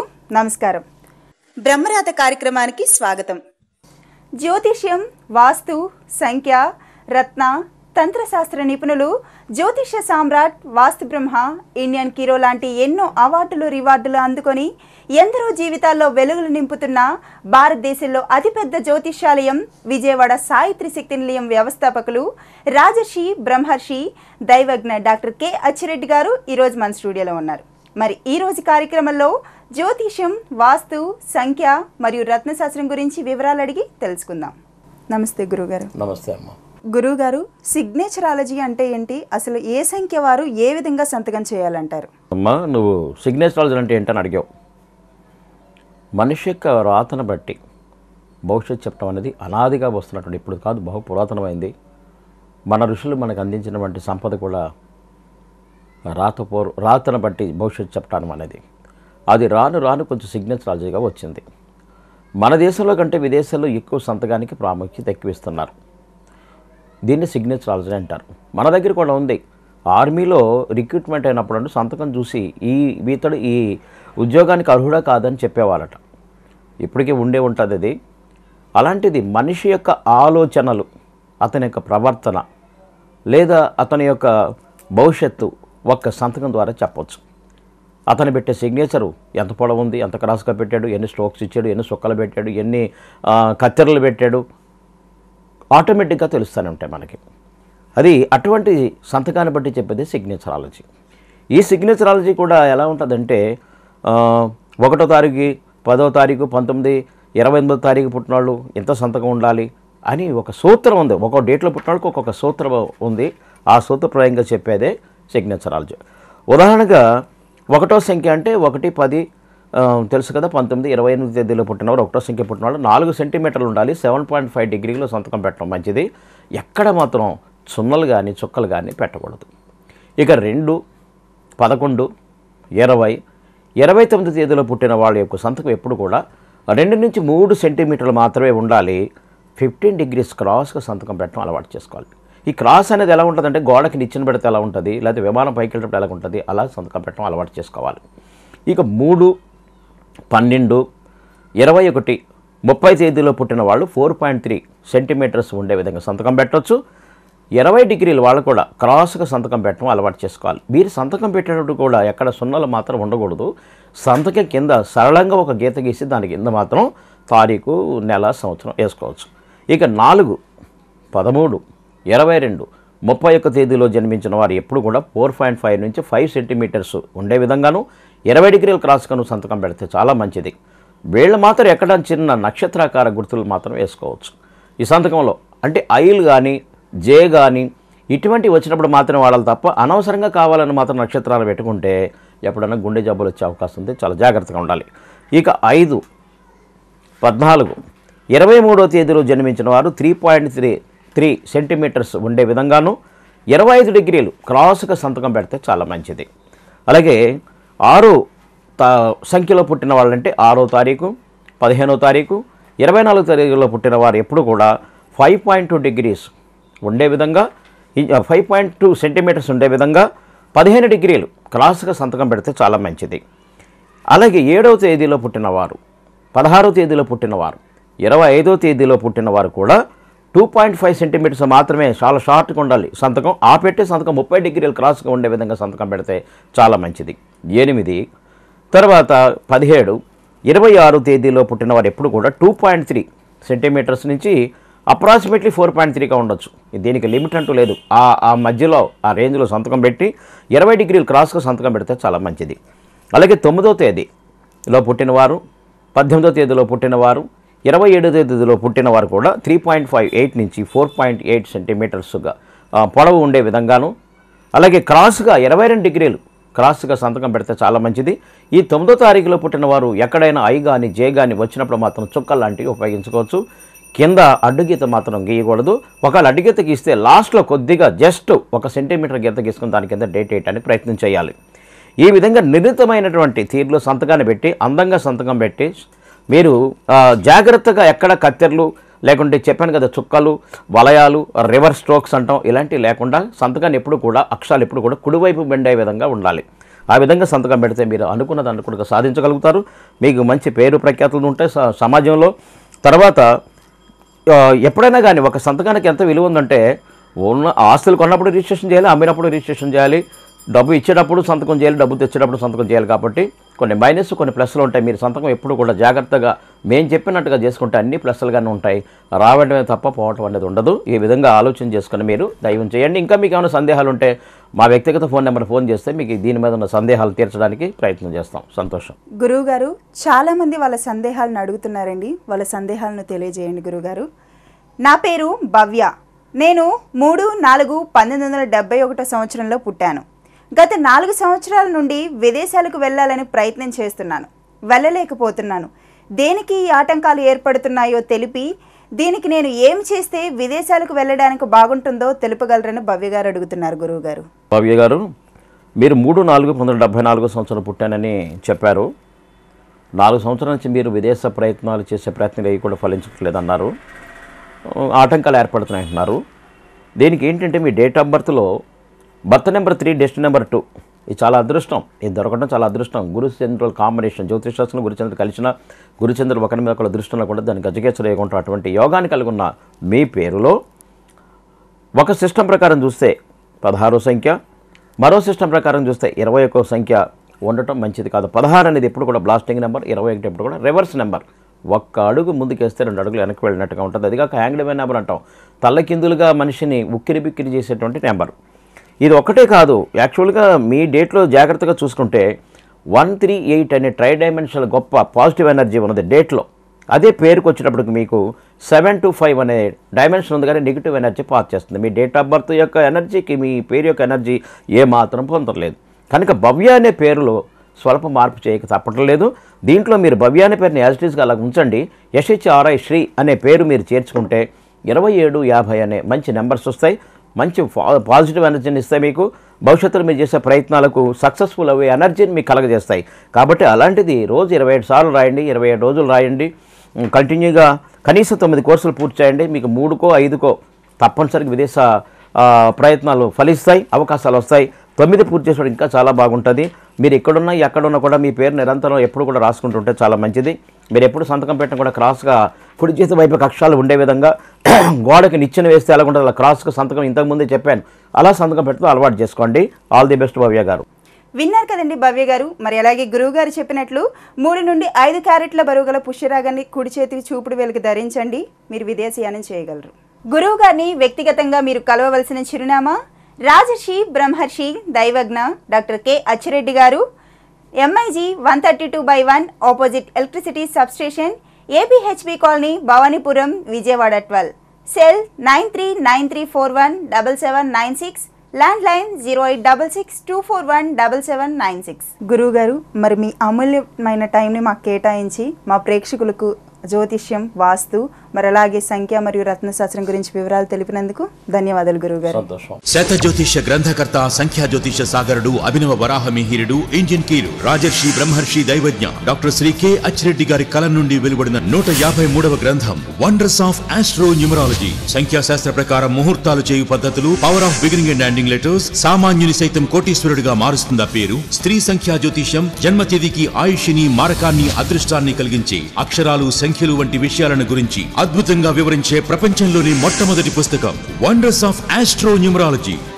నమస్కారం బ్రహ్మరాత కార్యక్రమానికి స్వాగతం జ్యోతిష్యం వాస్తు సంఖ్య రత్న తంత్రశాస్త్ర నిపుణులు జ్యోతిష్య సామ్రాట్ వాస్తు బ్రహ్మ ఇండియన్ కీరో లాంటి ఎన్నో అవార్డులు రివార్డులు అందుకొని ఎందరో జీవితాల్లో వెలుగులు నింపుతున్న భారతదేశంలో అతిపెద్ద జ్యోతిష్యాలయం విజయవాడ సాయిత్రి శక్తి నిలయం వ్యవస్థాపకులు రాజర్షి బ్రహ్మర్షి దైవజ్ఞ డాక్టర్ కె అచ్చిరెడ్డి గారు ఈరోజు మన స్టూడియోలో ఉన్నారు మరి ఈ రోజు కార్యక్రమంలో జ్యోతిష్యం వాస్తు సంఖ్య మరియు రత్నశాస్త్రం గురించి వివరాలు అడిగి తెలుసుకుందాం నమస్తే గురుగారు నమస్తే అమ్మ గురుగారు సిగ్నేచరాలజీ అంటే ఏంటి అసలు ఏ సంఖ్య వారు ఏ విధంగా సంతకం చేయాలంటారు అమ్మ నువ్వు సిగ్నేచరాలజీ అంటే ఏంటని అడిగావు మనిషి యొక్క రాతను బట్టి భవిష్యత్ చెప్పడం అనేది అనాదిగా వస్తున్నటువంటి ఇప్పుడు కాదు బహు పురాతనమైంది మన ఋషులు మనకు అందించినటువంటి సంపద కూడా రాత పూర్ రాతను బట్టి భవిష్యత్తు చెప్పడం అనేది అది రాను రాను కొంచెం సిగ్నేచరాలజీగా వచ్చింది మన దేశంలో కంటే విదేశాల్లో ఎక్కువ సంతకానికి ప్రాముఖ్యత ఎక్కువ ఇస్తున్నారు దీన్ని సిగ్నేచరాలజీ అంటారు మన దగ్గర కూడా ఉంది ఆర్మీలో రిక్రూట్మెంట్ అయినప్పుడు అంటే సంతకం చూసి ఈ ఇతడు ఈ ఉద్యోగానికి అర్హుడా కాదని చెప్పేవారట ఇప్పటికీ ఉండే ఉంటుంది అది అలాంటిది మనిషి యొక్క ఆలోచనలు అతని యొక్క ప్రవర్తన లేదా అతని యొక్క భవిష్యత్తు ఒక్క సంతకం ద్వారా చెప్పొచ్చు అతను పెట్టే సిగ్నేచరు ఎంత పొడవు ఉంది ఎంత క్రాస్గా పెట్టాడు ఎన్ని స్ట్రోక్స్ ఇచ్చాడు ఎన్ని సుక్కలు పెట్టాడు ఎన్ని ఆ, కత్తెరలు పెట్టాడు ఆటోమేటిక్గా తెలుస్తూనే ఉంటాయి మనకి అది అటువంటి సంతకాన్ని బట్టి చెప్పేది సిగ్నేచరాలజీ ఈ సిగ్నేచరాలజీ కూడా ఎలా ఉంటుందంటే ఆ, ఒకటో తారీఖు పదో తారీఖు పంతొమ్మిది ఇరవై ఎనిమిదో తారీఖు పుట్టినవాళ్ళు ఎంత సంతకం ఉండాలి అని ఒక సూత్రం ఉంది ఒక్కో డేట్లో పుట్టినవాళ్ళకి ఒక్కొక్క సూత్రం ఉంది ఆ సూత్రప్రాయంగా చెప్పేదే సిగ్నేచరాలజీ ఉదాహరణగా ఒకటో సంఖ్య అంటే ఒకటి పది ఆ, తెలుసు కదా పంతొమ్మిది ఇరవై ఎనిమిది తేదీలో పుట్టినవారు ఒకటో సంఖ్య పుట్టినవాళ్ళు నాలుగు సెంటీమీటర్లు ఉండాలి సెవెన్ పాయింట్ ఫైవ్ డిగ్రీలో సంతకం పెట్టడం మంచిది ఎక్కడ మాత్రం సున్నలు కానీ చుక్కలు కానీ పెట్టకూడదు ఇక రెండు పదకొండు ఇరవై ఇరవై తొమ్మిది తేదీలో పుట్టిన వాళ్ళ యొక్క సంతకం ఎప్పుడు కూడా రెండు నుంచి మూడు సెంటీమీటర్లు మాత్రమే ఉండాలి ఫిఫ్టీన్ డిగ్రీస్ క్రాస్గా సంతకం పెట్టడం అలవాటు చేసుకోవాలి ఈ క్రాస్ అనేది ఎలా ఉంటుందంటే గోడకి నిచ్చెన పెడితే ఎలా ఉంటుంది లేకపోతే విమానం పైకి వెళ్ళినప్పుడు ఎలా ఉంటుంది అలా సంతకం పెట్టడం అలవాటు చేసుకోవాలి ఇక మూడు పన్నెండు ఇరవై ఒకటి ముప్పై తేదీలో పుట్టిన వాళ్ళు ఫోర్ పాయింట్ త్రీ సెంటీమీటర్స్ ఉండే విధంగా సంతకం పెట్టొచ్చు ఇరవై డిగ్రీలు వాళ్ళు కూడా క్రాస్గా సంతకం పెట్టడం అలవాటు చేసుకోవాలి మీరు సంతకం పెట్టేటప్పుడు కూడా ఎక్కడ సున్నలు మాత్రం ఉండకూడదు సంతకం కింద సరళంగా ఒక గీత గీసి దాని కింద మాత్రం తారీఖు నెల సంవత్సరం వేసుకోవచ్చు ఇక నాలుగు పదమూడు ఇరవై రెండు ముప్పై ఒక్క తేదీలో జన్మించిన వారు ఎప్పుడు కూడా ఫోర్ పాయింట్ ఫైవ్ నుంచి ఫైవ్ సెంటీమీటర్స్ ఉండే విధంగాను ఇరవై డిగ్రీల క్రాస్గాను సంతకం పెడితే చాలా మంచిది వీళ్ళు మాత్రం ఎక్కడ చిన్న నక్షత్రాకార గుర్తులు మాత్రం వేసుకోవచ్చు ఈ సంతకంలో అంటే ఐల్ కానీ జే కానీ ఇటువంటి వచ్చినప్పుడు మాత్రం వాడాలి తప్ప అనవసరంగా కావాలని మాత్రం నక్షత్రాలు పెట్టుకుంటే ఎప్పుడైనా గుండె జబ్బులు వచ్చే అవకాశం ఉంది చాలా జాగ్రత్తగా ఉండాలి ఇక ఐదు పద్నాలుగు ఇరవై మూడో తేదీలో జన్మించిన వారు three point three three centimetres ఉండే విధంగాను ఇరవై ఐదు డిగ్రీలు క్రాస్గా సంతకం పెడితే చాలా మంచిది అలాగే ఆరు తా సంఖ్యలో పుట్టిన వాళ్ళంటే ఆరో తారీఖు పదిహేనో తారీఖు ఇరవై నాలుగు తారీఖులో పుట్టిన వారు ఎప్పుడు కూడా ఫైవ్ పాయింట్ టూ డిగ్రీస్ ఉండే విధంగా ఫైవ్ పాయింట్ టూ సెంటీమీటర్స్ ఉండే విధంగా పదిహేను డిగ్రీలు క్రాస్గా సంతకం పెడితే చాలా మంచిది అలాగే ఏడవ తేదీలో పుట్టినవారు పదహారో తేదీలో పుట్టినవారు ఇరవై ఐదో తేదీలో పుట్టినవారు కూడా టూ పాయింట్ ఫైవ్ సెంటీమీటర్స్ మాత్రమే చాలా షార్ట్గా ఉండాలి సంతకం ఆ పెట్టే సంతకం ముప్పై డిగ్రీలు క్రాస్గా ఉండే విధంగా సంతకం పెడితే చాలా మంచిది ఎనిమిది తర్వాత పదిహేడు ఇరవై ఆరు తేదీలో పుట్టినవారు ఎప్పుడు కూడా టూ పాయింట్ త్రీ సెంటీమీటర్స్ నుంచి అప్రాక్సిమేట్లీ ఫోర్ పాయింట్ త్రీగా ఉండొచ్చు దీనికి లిమిట్ అంటూ లేదు ఆ ఆ మధ్యలో ఆ రేంజ్లో సంతకం పెట్టి ఇరవై డిగ్రీలు క్రాస్గా సంతకం పెడితే చాలా మంచిది అలాగే తొమ్మిదో తేదీలో పుట్టినవారు పద్దెనిమిదో తేదీలో పుట్టినవారు ఇరవై ఏడో తేదీలో పుట్టినవారు కూడా త్రీ పాయింట్ ఫైవ్ ఎయిట్ నుంచి ఫోర్ పాయింట్ ఎయిట్ సెంటీమీటర్స్గా ఆ, పొడవు ఉండే విధంగాను అలాగే క్రాస్గా ఇరవై రెండు డిగ్రీలు క్రాస్గా సంతకం పెడితే చాలా మంచిది ఈ తొమ్మిదో తారీఖులో పుట్టిన వారు ఎక్కడైనా ఐ కానీ జే కానీ వచ్చినప్పుడు మాత్రం చుక్కలు లాంటివి ఉపయోగించుకోవచ్చు కింద అడ్డుగీత మాత్రం గీయకూడదు ఒకవేళ అడ్డుగీత గీస్తే లాస్ట్లో కొద్దిగా జస్ట్ ఒక సెంటీమీటర్ గీత గీసుకుని దాని కింద డేట్ వేయడానికి ప్రయత్నం చేయాలి ఈ విధంగా నిర్ణీతమైనటువంటి తీరులో సంతకాన్ని పెట్టి అందంగా సంతకం పెట్టి మీరు ఆ, జాగ్రత్తగా ఎక్కడ కత్తెరలు లేకుంటే చెప్పాను కదా చుక్కలు వలయాలు రివర్స్ స్ట్రోక్స్ అంటాం ఇలాంటివి లేకుండా సంతకాన్ని ఎప్పుడు కూడా అక్షరాలు ఎప్పుడు కూడా కుడివైపు బెండే విధంగా ఉండాలి ఆ విధంగా సంతకం పెడితే మీరు అనుకున్నది అనుకున్నగా సాధించగలుగుతారు మీకు మంచి పేరు ప్రఖ్యాతులు ఉంటాయి స- సమాజంలో తర్వాత ఆ, ఎప్పుడైనా కానీ ఒక సంతకానికి ఎంత విలువ ఉందంటే ఉన్న ఆస్తులు కొన్నప్పుడు రిజిస్ట్రేషన్ చేయాలి అమ్మినప్పుడు రిజిస్ట్రేషన్ చేయాలి డబ్బు ఇచ్చేటప్పుడు సంతకం చేయాలి డబ్బు తెచ్చేటప్పుడు సంతకం చేయాలి కాబట్టి కొన్ని మైనస్ కొన్ని ప్లస్లు ఉంటాయి మీరు సంతకం ఎప్పుడు కూడా జాగ్రత్తగా మేము చెప్పినట్టుగా చేసుకుంటే అన్ని ప్లస్లుగానే ఉంటాయి రావడమే తప్ప పోవటం అనేది ఉండదు ఈ విధంగా ఆలోచన చేసుకుని మీరు దైవం చేయండి ఇంకా మీకు ఏమైనా సందేహాలు ఉంటే మా వ్యక్తిగత ఫోన్ నెంబర్ ఫోన్ చేస్తే మీకు దీని మీద ఉన్న సందేహాలు తీర్చడానికి ప్రయత్నం చేస్తాం సంతోషం గురువు గారు చాలా మంది వాళ్ళ సందేహాలను అడుగుతున్నారండి వాళ్ళ సందేహాలను తెలియజేయండి గురుగారు నా పేరు భవ్య నేను మూడు నాలుగు పంతొమ్మిది వందల డెబ్బై ఒకటో సంవత్సరంలో పుట్టాను గత నాలుగు సంవత్సరాల నుండి విదేశాలకు వెళ్ళాలని ప్రయత్నం చేస్తున్నాను వెళ్ళలేకపోతున్నాను దేనికి ఈ ఆటంకాలు ఏర్పడుతున్నాయో తెలిపి దీనికి నేను ఏం చేస్తే విదేశాలకు వెళ్ళడానికి బాగుంటుందో తెలుపగలరని భవ్య గారు అడుగుతున్నారు గురువు గారు భవ్య గారు మీరు మూడు నాలుగు పంతొమ్మిది వందల డెబ్బై నాలుగో సంవత్సరం పుట్టానని చెప్పారు నాలుగు సంవత్సరాల నుంచి మీరు విదేశ ప్రయత్నాలు చేసే ప్రయత్నం ఏవి కూడా ఫలించట్లేదన్నారు ఆటంకాలు ఏర్పడుతున్నాయి అంటున్నారు దీనికి ఏంటంటే మీ డేట్ ఆఫ్ బర్త్లో birth number three destiny number two ఇది చాలా అదృష్టం ఇది దొరకడం చాలా అదృష్టం గురు చంద్రుల కాంబినేషన్ జ్యోతిషాస్త్రం గురుచంద్రుడు కలిసిన గురుచంద్రుడు ఒకరి మీద ఒకరి దృష్టిలో కూడా దాన్ని గజకేశ్వర యోగంతో అటువంటి యోగాన్ని కలిగి ఉన్న మీ పేరులో ఒక సిస్టమ్ ప్రకారం చూస్తే పదహారో సంఖ్య మరో సిస్టమ్ ప్రకారం చూస్తే ఇరవై ఒక్కో సంఖ్య ఉండటం మంచిది కాదు పదహారు అనేది ఎప్పుడు కూడా బ్లాస్టింగ్ నెంబర్ ఇరవై ఒకటి ఎప్పుడు కూడా రివర్స్ నెంబర్ ఒక్క అడుగు ముందుకేస్తే రెండు అడుగులు వెనక్కి వెళ్ళినట్టుగా ఉంటుంది అది కాక హ్యాంగ్డ్ వే నెంబర్ అంటాం తల్లకిందులుగా మనిషిని ఉక్కిరి బిక్కిరి చేసేటువంటి నెంబర్ ఇది ఒక్కటే కాదు యాక్చువల్గా మీ డేట్లో జాగ్రత్తగా చూసుకుంటే వన్ త్రీ ఎయిట్ అనే ట్రై డైమెన్షనల్ గొప్ప పాజిటివ్ ఎనర్జీ ఉన్నది డేట్లో అదే పేరుకు వచ్చేటప్పటికి మీకు సెవెన్ టు ఫైవ్ అనే డైమెన్షన్ ఉంది కానీ నెగిటివ్ ఎనర్జీ పాస్ చేస్తుంది మీ డేట్ ఆఫ్ బర్త్ యొక్క ఎనర్జీకి మీ పేరు యొక్క ఎనర్జీ ఏ మాత్రం పొందలేదు కనుక భవ్య అనే పేరులో స్వల్ప మార్పు చేయక తప్పటం లేదు దీంట్లో మీరు భవ్య అనే పేరుని యాజ్ ఇట్ ఈస్గా అలా ఉంచండి యశిచ్ఆర్ఐ శ్రీ అనే పేరు మీరు చేర్చుకుంటే ఇరవై ఏడు యాభై అనే మంచి నెంబర్స్ వస్తాయి మంచి పా- పాజిటివ్ ఎనర్జీని ఇస్తాయి మీకు భవిష్యత్తులో మీరు చేసే ప్రయత్నాలకు సక్సెస్ఫుల్ అయ్యే ఎనర్జీని మీకు కలగజేస్తాయి కాబట్టి అలాంటిది రోజు ఇరవై ఏడు సార్లు రాయండి ఇరవై ఏడు రోజులు రాయండి ఉమ్, కంటిన్యూగా కనీసం తొమ్మిది కోర్సులు పూర్తి చేయండి మీకు మూడుకో ఐదుకో తప్పనిసరిగా విదేశ ఆ, ప్రయత్నాలు ఫలిస్తాయి అవకాశాలు వస్తాయి తొమ్మిది పూర్తి చేసిన ఇంకా చాలా బాగుంటుంది మీరు ఎక్కడున్నా ఎక్కడున్నా కూడా మీ పేరు నిరంతరం ఎప్పుడు కూడా రాసుకుంటుంటే చాలా మంచిది మీరు ఎప్పుడు సంతకం పెట్టినా కూడా క్రాస్గా కుడి చేతి వైపు అక్షరాలు ఉండే విధంగా గోడకి నిచ్చెన వేస్తే ఎలా ఉంటుంది అలా క్రాస్గా సంతకం ఇంతకుముందే చెప్పాను అలా సంతకం పెట్టడం అలవాటు చేసుకోండి ఆల్ ది బెస్ట్ భవ్య గారు విన్నారు కదండి భవ్య గారు మరి అలాగే గురువు గారు చెప్పినట్లు మూడు నుండి ఐదు క్యారెట్ల బరువు గల పుష్యరాగాన్ని కుడి చేతి చూపుడు వేలికి ధరించండి మీరు విదేశీయానం చేయగలరు గురువు గారిని వ్యక్తిగతంగా మీరు కలవవలసిన చిరునామా రాజర్షి బ్రహ్మర్షి దైవజ్ఞ doctor K Achireddy garu MIG one thirty two by one opposite electricity substation APHB colony Bhavanipuram Vijayawada twelve cell nine three nine three four one double seven nine six landline zero eight double six two four one double seven nine six గురువు గారు మరి మీ అమూల్యమైన టైంని మాకు కేటాయించి మా ప్రేక్షకులకు జ్యోతిష్యం వాస్తు మరి అలాగే సంఖ్య మరియు రత్నశాస్త్రం గురించి వివరాలు తెలిపినందుకు ధన్యవాదాలు గురువు గారు సంతోషం శత జ్యోతిష గ్రంథకర్త సంఖ్యా జ్యోతిష సాగరుడు అభినవ వరాహ మిహిరుడు ఇంజిన్ కీలు రాజర్షి బ్రహ్మర్షి దైవజ్ఞ డాక్టర్ శ్రీ కె అచ్చిరెడ్డి గారి కలం నుండి వెలువడిన నూట యాభై మూడవ గ్రంథం వండర్స్ ఆఫ్ ఆస్ట్రో న్యూమరాలజీ సంఖ్యాశాస్త్ర ప్రకారం ముహూర్తాలు చేయు పద్ధతులు power of beginning and ending letters సామాన్యుని సైతం కోటీశ్వరుడిగా మారుస్తుందా పేరు స్త్రీ సంఖ్యా జ్యోతిషం జన్మ తేదీకి ఆయుష్ని మారకాన్ని అదృష్టాన్ని కలిగించే అక్షరాలు సంఖ్యలు వంటి విషయాలను గురించి అద్భుతంగా వివరించే ప్రపంచంలోని మొట్టమొదటి పుస్తకం వండర్స్ ఆఫ్ ఆస్ట్రో న్యూమరాలజీ